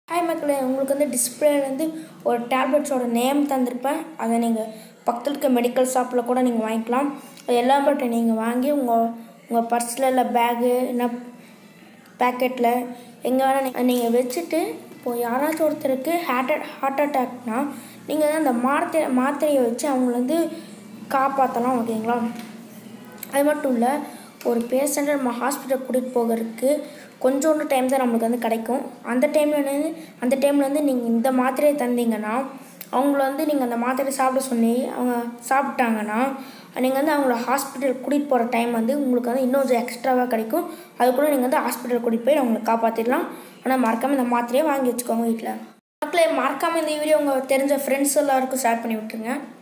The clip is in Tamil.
ஹாய் மக்களே உங்களுக்கு வந்து டிஸ்பிளேலேருந்து ஒரு டேப்லெட்ஸோட நேம் தந்திருப்பேன் அதை நீங்கள் பக்கத்தில் இருக்க மெடிக்கல் ஷாப்பில் கூட நீங்கள் வாங்கிக்கலாம் அது எல்லாம் பட் நீங்கள் வாங்கி உங்கள் உங்கள் பர்ஸில் இல்லை பேகு இல்லை பேக்கெட்டில் எங்கே வேணால் நீங்கள் வச்சுட்டு இப்போது யாராச்சும் ஒருத்தருக்கு ஹார்ட் ஹார்ட் அட்டாக்னா நீங்கள் தான் அந்த மாத்திரை மாத்திரையை வச்சு அவங்கள வந்து காப்பாற்றலாம் ஓகேங்களா அது மட்டும் இல்லை ஒரு பேஷண்ட்டை நம்ம ஹாஸ்பிட்டல் கூட்டிகிட்டு போகிறதுக்கு கொஞ்சோண்டு டைம் தான் நம்மளுக்கு வந்து கிடைக்கும் அந்த டைமில் வந்து அந்த டைமில் வந்து நீங்கள் இந்த மாத்திரையை தந்தீங்கன்னா அவங்கள வந்து நீங்கள் அந்த மாத்திரையை சாப்பிட சொன்னி அவங்க சாப்பிட்டாங்கன்னா நீங்கள் வந்து அவங்கள ஹாஸ்பிட்டல் கூட்டிகிட்டு போகிற டைம் வந்து உங்களுக்கு வந்து இன்னும் கொஞ்சம் எக்ஸ்ட்ராவாக கிடைக்கும் அது கூட நீங்கள் வந்து ஹாஸ்பிட்டல் கூட்டிகிட்டு போய் அவங்களை காப்பாற்றிடலாம் ஆனால் மறக்காமல் இந்த மாத்திரையை வாங்கி வச்சுக்கோங்க வீட்டில் மக்களே மறக்காமல் இந்த வீடியோ உங்கள் தெரிஞ்ச ஃப்ரெண்ட்ஸ் எல்லாருக்கும் ஷேர் பண்ணி விட்டுருங்க